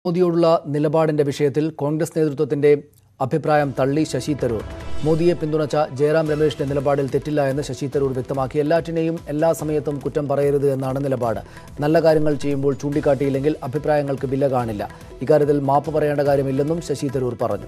മോദിയോടുള്ള നിലപാടിന്റെ വിഷയത്തിൽ കോൺഗ്രസ് നേതൃത്വത്തിന്റെ അഭിപ്രായം തള്ളി ശശി തരൂർ മോദിയെ പിന്തുണച്ച ജയറാം രമേശിന്റെ നിലപാടിൽ തെറ്റില്ല എന്ന് ശശി തരൂർ വ്യക്തമാക്കി എല്ലാറ്റിനെയും എല്ലാ സമയത്തും കുറ്റം പറയരുത് എന്നാണ് നിലപാട് നല്ല കാര്യങ്ങൾ ചെയ്യുമ്പോൾ ചൂണ്ടിക്കാട്ടിയില്ലെങ്കിൽ അഭിപ്രായങ്ങൾക്ക് വില കാണില്ല ഇക്കാര്യത്തിൽ മാപ്പ് പറയേണ്ട കാര്യമില്ലെന്നും ശശി തരൂർ പറഞ്ഞു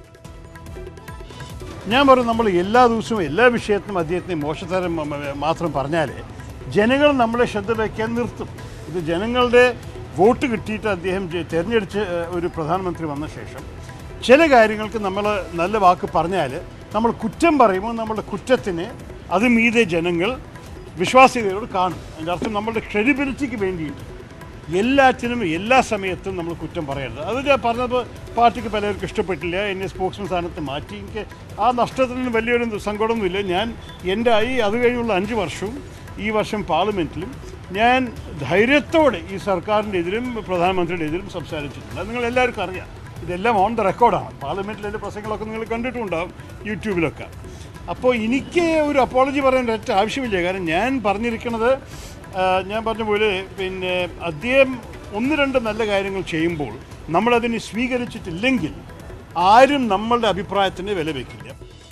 ഞാൻ പറയും നമ്മൾ എല്ലാ ദിവസവും എല്ലാ വിഷയത്തിനും അദ്ദേഹത്തിന് മോശത്തരം മ- മ- മാത്രം പറഞ്ഞാൽ ജനങ്ങൾ നമ്മളെ ശ്രദ്ധ വയ്ക്കാൻ നിർത്തും ഇത് ജനങ്ങളുടെ വോട്ട് കിട്ടിയിട്ട് അദ്ദേഹം ജെ- തെരഞ്ഞെടുത്ത് ഏഹ്, ഒരു പ്രധാനമന്ത്രി വന്ന ശേഷം ചില കാര്യങ്ങൾക്ക് നമ്മൾ നല്ല വാക്ക് പറഞ്ഞാൽ നമ്മൾ കുറ്റം പറയുമ്പോൾ നമ്മുടെ കുറ്റത്തിന് അത് മീതെ ജനങ്ങൾ വിശ്വാസ്യതയോട് കാണും അതിൻ്റെ അർത്ഥം നമ്മുടെ ക്രെഡിബിലിറ്റിക്ക് വേണ്ടിയിട്ട് എല്ലാറ്റിനും എല്ലാ സമയത്തും നമ്മൾ കുറ്റം പറയരുത് അത് ഞാൻ പറഞ്ഞപ്പോൾ പാർട്ടിക്ക് പലർക്കും ഇഷ്ടപ്പെട്ടില്ല എന്നെ സ്പോക്സ്മാൻ സ്ഥാനത്ത് മാറ്റി എനിക്ക് ആ നഷ്ടത്തിന് വലിയൊരു സങ്കടമൊന്നുമില്ല ഞാൻ എൻ്റെ ഈ അത് കഴിഞ്ഞുള്ള അഞ്ച് വർഷവും ഈ വർഷം പാർലമെൻറ്റിലും ഞാൻ ധൈര്യത്തോടെ ഈ സർക്കാരിൻ്റെ എതിരും പ്രധാനമന്ത്രിയുടെ എതിരും സംസാരിച്ചിട്ടുണ്ട് അത് നിങ്ങൾ എല്ലാവർക്കും അറിയാം ഇതെല്ലാം ഓൺ ദ റെക്കോർഡാണ് പാർലമെൻറ്റിൽ എൻ്റെ പ്രസംഗങ്ങളൊക്കെ നിങ്ങൾ കണ്ടിട്ടുണ്ടാവും യൂട്യൂബിലൊക്കെ അപ്പോൾ എനിക്ക് ഒരു അപ്പോളജി പറയാൻ ഒറ്റ ആവശ്യമില്ല കാരണം ഞാൻ പറഞ്ഞിരിക്കുന്നത് ആ, ഞാൻ പറഞ്ഞ പോലെ പിന്നെ അദ്ദേഹം ഒന്ന് രണ്ട് നല്ല കാര്യങ്ങൾ ചെയ്യുമ്പോൾ നമ്മളതിനെ സ്വീകരിച്ചിട്ടില്ലെങ്കിൽ ആരും നമ്മളുടെ അഭിപ്രായത്തിന് വില വയ്ക്കില്ല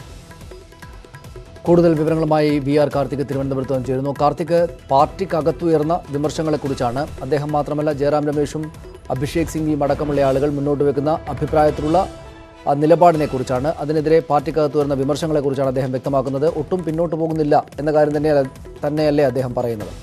കൂടുതൽ വിവരങ്ങളുമായി വി ആർ കാർത്തിക് തിരുവനന്തപുരത്ത് നിന്ന് ചേരുന്നു കാർത്തിക് പാർട്ടിക്കകത്തുയർന്ന വിമർശങ്ങളെക്കുറിച്ചാണ് അദ്ദേഹം മാത്രമല്ല ജയറാം രമേശും അഭിഷേക് സിംഗിയും അടക്കമുള്ള ആളുകൾ മുന്നോട്ട് വെക്കുന്ന അഭിപ്രായത്തിലുള്ള ആ, നിലപാടിനെക്കുറിച്ചാണ് അതിനെതിരെ പാർട്ടിക്കകത്ത് വരുന്ന വിമർശങ്ങളെക്കുറിച്ചാണ് അദ്ദേഹം വ്യക്തമാക്കുന്നത് ഒട്ടും പിന്നോട്ട് പോകുന്നില്ല എന്ന കാര്യം തന്നെ തന്നെയല്ലേ അദ്ദേഹം പറയുന്നത്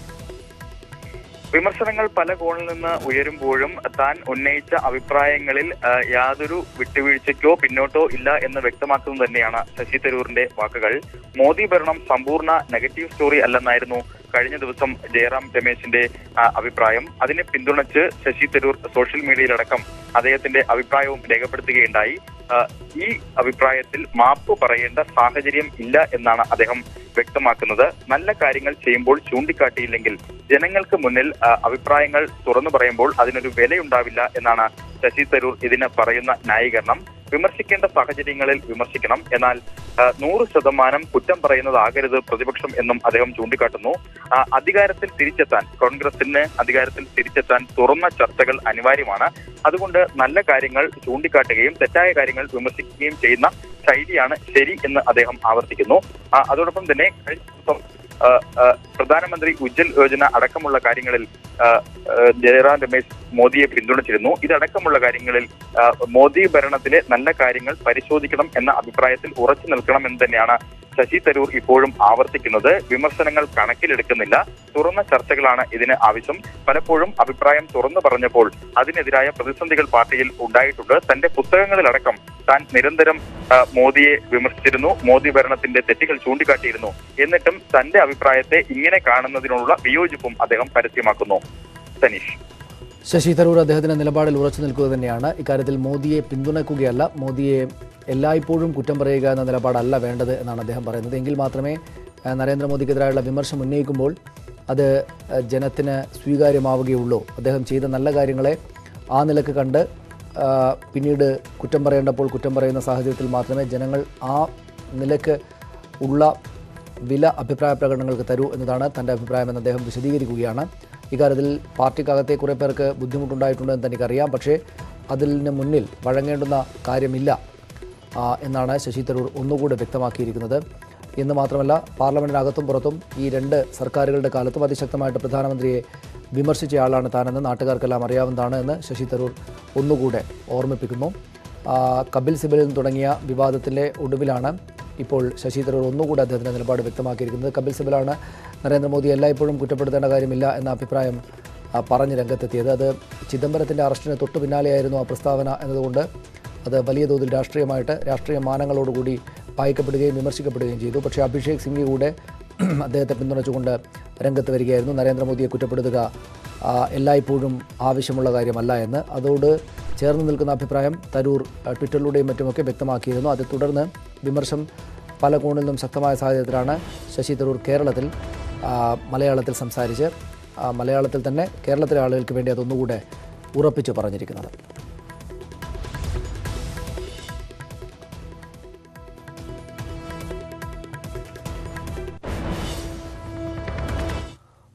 വിമർശനങ്ങൾ പല കോണിൽ നിന്ന് ഉയരുമ്പോഴും താൻ ഉന്നയിച്ച അഭിപ്രായങ്ങളിൽ ആ, യാതൊരു വിട്ടുവീഴ്ചയ്ക്കോ പിന്നോട്ടോ ഇല്ല എന്ന് വ്യക്തമാക്കുന്നത് തന്നെയാണ് ശശി തരൂരിന്റെ വാക്കുകൾ മോദി ഭരണം സമ്പൂർണ്ണ നെഗറ്റീവ് സ്റ്റോറി അല്ലെന്നായിരുന്നു കഴിഞ്ഞ ദിവസം ജയറാം രമേശിന്റെ ആ, അഭിപ്രായം അതിനെ പിന്തുണച്ച് ശശി തരൂർ സോഷ്യൽ മീഡിയയിലടക്കം അദ്ദേഹത്തിന്റെ അഭിപ്രായവും രേഖപ്പെടുത്തുകയുണ്ടായി ആ, ഈ അഭിപ്രായത്തിൽ മാപ്പ് പറയേണ്ട സാഹചര്യം ഇല്ല എന്നാണ് അദ്ദേഹം വ്യക്തമാക്കുന്നത് നല്ല കാര്യങ്ങൾ ചെയ്യുമ്പോൾ ചൂണ്ടിക്കാട്ടിയില്ലെങ്കിൽ ജനങ്ങൾക്ക് മുന്നിൽ ആ, അഭിപ്രായങ്ങൾ തുറന്നു പറയുമ്പോൾ അതിനൊരു വിലയുണ്ടാവില്ല എന്നാണ് ശശി തരൂർ ഇതിന് പറയുന്ന ന്യായീകരണം വിമർശിക്കേണ്ട സാഹചര്യങ്ങളിൽ വിമർശിക്കണം എന്നാൽ ആ, നൂറ് ശതമാനം കുറ്റം പറയുന്നതാകരുത് പ്രതിപക്ഷം എന്നും അദ്ദേഹം ചൂണ്ടിക്കാട്ടുന്നു ആ, അധികാരത്തിൽ തിരിച്ചെത്താൻ കോൺഗ്രസിന് അധികാരത്തിൽ തിരിച്ചെത്താൻ തുറന്ന ചർച്ചകൾ അനിവാര്യമാണ് അതുകൊണ്ട് നല്ല കാര്യങ്ങൾ ചൂണ്ടിക്കാട്ടുകയും തെറ്റായ കാര്യങ്ങൾ വിമർശിക്കുകയും ചെയ്യുന്ന ശൈലിയാണ് ശരി എന്ന് അദ്ദേഹം ആവർത്തിക്കുന്നു ആ, അതോടൊപ്പം തന്നെ കഴിഞ്ഞ ദിവസം ആ, ആ, പ്രധാനമന്ത്രി ഉജ്ജൽ യോജന അടക്കമുള്ള കാര്യങ്ങളിൽ ആ, ആ, ജയറാം രമേശ് മോദിയെ പിന്തുണച്ചിരുന്നു ഇതടക്കമുള്ള കാര്യങ്ങളിൽ ആ, മോദി ഭരണത്തിലെ നല്ല കാര്യങ്ങൾ പരിശോധിക്കണം എന്ന അഭിപ്രായത്തിൽ ഉറച്ചു നിൽക്കണം എന്ന് തന്നെയാണ് ശശി തരൂർ ഇപ്പോഴും ആവർത്തിക്കുന്നത് വിമർശനങ്ങൾ കണക്കിലെടുക്കുന്നില്ല തുറന്ന ചർച്ചകളാണ് ഇതിന് ആവശ്യം പലപ്പോഴും അഭിപ്രായം തുറന്നു പറഞ്ഞപ്പോൾ അതിനെതിരായ പ്രതിസന്ധികൾ പാർട്ടിയിൽ ഉണ്ടായിട്ടുണ്ട് തന്റെ പുസ്തകങ്ങളിലടക്കം താൻ നിരന്തരം ആ, മോദിയെ വിമർശിച്ചിരുന്നു മോദി ഭരണത്തിന്റെ തെറ്റുകൾ ചൂണ്ടിക്കാട്ടിയിരുന്നു എന്നിട്ടും തന്റെ അഭിപ്രായത്തെ ഇങ്ങനെ കാണുന്നതിനുള്ള വിയോജിപ്പും അദ്ദേഹം പരസ്യമാക്കുന്നു സനീഷ് ശശി തരൂർ അദ്ദേഹത്തിന്റെ നിലപാടിൽ ഉറച്ചു നിൽക്കുക തന്നെയാണ് ഇക്കാര്യത്തിൽ മോദിയെ പിന്തുണയ്ക്കുകയല്ല മോദിയെ എല്ലായ്പ്പോഴും കുറ്റം പറയുക എന്ന നിലപാടല്ല വേണ്ടത് എന്നാണ് അദ്ദേഹം പറയുന്നത് എങ്കിൽ മാത്രമേ ആ, നരേന്ദ്രമോദിക്കെതിരായുള്ള വിമർശനം ഉന്നയിക്കുമ്പോൾ അത് ആ, ജനത്തിന് സ്വീകാര്യമാവുകയുള്ളൂ അദ്ദേഹം ചെയ്ത നല്ല കാര്യങ്ങളെ ആ നിലക്ക് കണ്ട് ആ, പിന്നീട് കുറ്റം പറയേണ്ടപ്പോൾ കുറ്റം പറയുന്ന സാഹചര്യത്തിൽ മാത്രമേ ജനങ്ങൾ ആ നിലക്ക് ഉള്ള വില അഭിപ്രായ പ്രകടനങ്ങൾക്ക് തരൂ എന്നതാണ് തൻ്റെ അഭിപ്രായമെന്ന് അദ്ദേഹം വിശദീകരിക്കുകയാണ് ഇക്കാര്യത്തിൽ പാർട്ടിക്കകത്തെ കുറേ പേർക്ക് ബുദ്ധിമുട്ടുണ്ടായിട്ടുണ്ടെന്ന് തനിക്കറിയാം പക്ഷേ അതിന് മുന്നിൽ വഴങ്ങേണ്ടുന്ന കാര്യമില്ല ആ, എന്നാണ് ശശി തരൂർ ഒന്നുകൂടെ വ്യക്തമാക്കിയിരിക്കുന്നത് എന്ന് മാത്രമല്ല പാർലമെന്റിനകത്തും പുറത്തും ഈ രണ്ട് സർക്കാരുകളുടെ കാലത്തും അതിശക്തമായിട്ട് പ്രധാനമന്ത്രിയെ വിമർശിച്ചയാളാണ് താനെന്ന് നാട്ടുകാർക്കെല്ലാം അറിയാവുന്നതാണ് എന്ന് ശശി തരൂർ ഒന്നുകൂടെ ഓർമ്മിപ്പിക്കുന്നു ആ, കപിൽ സിബലിൽ തുടങ്ങിയ വിവാദത്തിലെ ഒടുവിലാണ് ഇപ്പോൾ ശശി തരൂർ ഒന്നുകൂടെ അദ്ദേഹത്തിൻ്റെ നിലപാട് വ്യക്തമാക്കിയിരിക്കുന്നത് കപിൽ സിബലാണ് നരേന്ദ്രമോദി എല്ലായ്പ്പോഴും കുറ്റപ്പെടുത്തേണ്ട കാര്യമില്ല എന്ന അഭിപ്രായം ആ, പറഞ്ഞ് രംഗത്തെത്തിയത് അത് ചിദംബരത്തിൻ്റെ അറസ്റ്റിന് തൊട്ടു പിന്നാലെയായിരുന്നു ആ പ്രസ്താവന എന്നതുകൊണ്ട് അത് വലിയ തോതിൽ രാഷ്ട്രീയമായിട്ട് രാഷ്ട്രീയ മാനങ്ങളോടുകൂടി വായിക്കപ്പെടുകയും വിമർശിക്കപ്പെടുകയും ചെയ്തു പക്ഷേ അഭിഷേക് സിംഗ് കൂടെ അദ്ദേഹത്തെ പിന്തുണച്ചുകൊണ്ട് രംഗത്ത് വരികയായിരുന്നു നരേന്ദ്രമോദിയെ കുറ്റപ്പെടുത്തുക ആ, എല്ലായ്പ്പോഴും ആവശ്യമുള്ള കാര്യമല്ല എന്ന് അതോട് ചേർന്ന് നിൽക്കുന്ന അഭിപ്രായം തരൂർ ആ, ട്വിറ്ററിലൂടെയും മറ്റുമൊക്കെ വ്യക്തമാക്കിയിരുന്നു അതേ തുടർന്ന് വിമർശം പല കോണിൽ നിന്നും ശക്തമായ സാഹചര്യത്തിലാണ് ശശി തരൂർ കേരളത്തിൽ ആ, മലയാളത്തിൽ സംസാരിച്ച് ആ, മലയാളത്തിൽ തന്നെ കേരളത്തിലെ ആളുകൾക്ക് വേണ്ടി അതൊന്നുകൂടെ ഉറപ്പിച്ചു പറഞ്ഞിരിക്കുന്നത്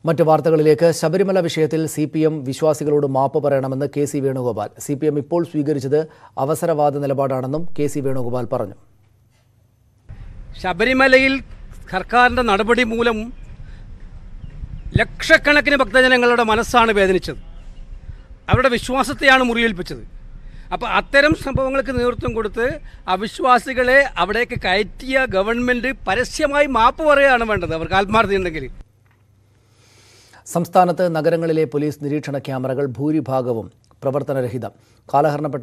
മറ്റ് വാർത്തകളിലേക്ക് ശബരിമല വിഷയത്തിൽ സി പി എം വിശ്വാസികളോട് മാപ്പ് പറയണമെന്ന് K C Venugopal C P M ഇപ്പോൾ സ്വീകരിച്ചത് അവസരവാദ നിലപാടാണെന്നും കെ സി വേണുഗോപാൽ പറഞ്ഞു ശബരിമലയിൽ സർക്കാരിൻ്റെ നടപടി മൂലം ലക്ഷക്കണക്കിന് ഭക്തജനങ്ങളുടെ മനസ്സാണ് വേദനിച്ചത് അവരുടെ വിശ്വാസത്തെയാണ് മുറിവേൽപ്പിച്ചത് അപ്പോൾ അത്തരം സംഭവങ്ങൾക്ക് നേതൃത്വം കൊടുത്ത് അവിശ്വാസികളെ അവിടേക്ക് കയറ്റിയ ഗവൺമെൻറ് പരസ്യമായി മാപ്പ് പറയുകയാണ് വേണ്ടത് അവർക്ക് ആത്മാർത്ഥതയുണ്ടെങ്കിൽ സംസ്ഥാനത്ത് നഗരങ്ങളിലെ പോലീസ് നിരീക്ഷണ ക്യാമറകൾ ഭൂരിഭാഗവും പ്രവർത്തനരഹിതം കാലഹരണപ്പെട്ട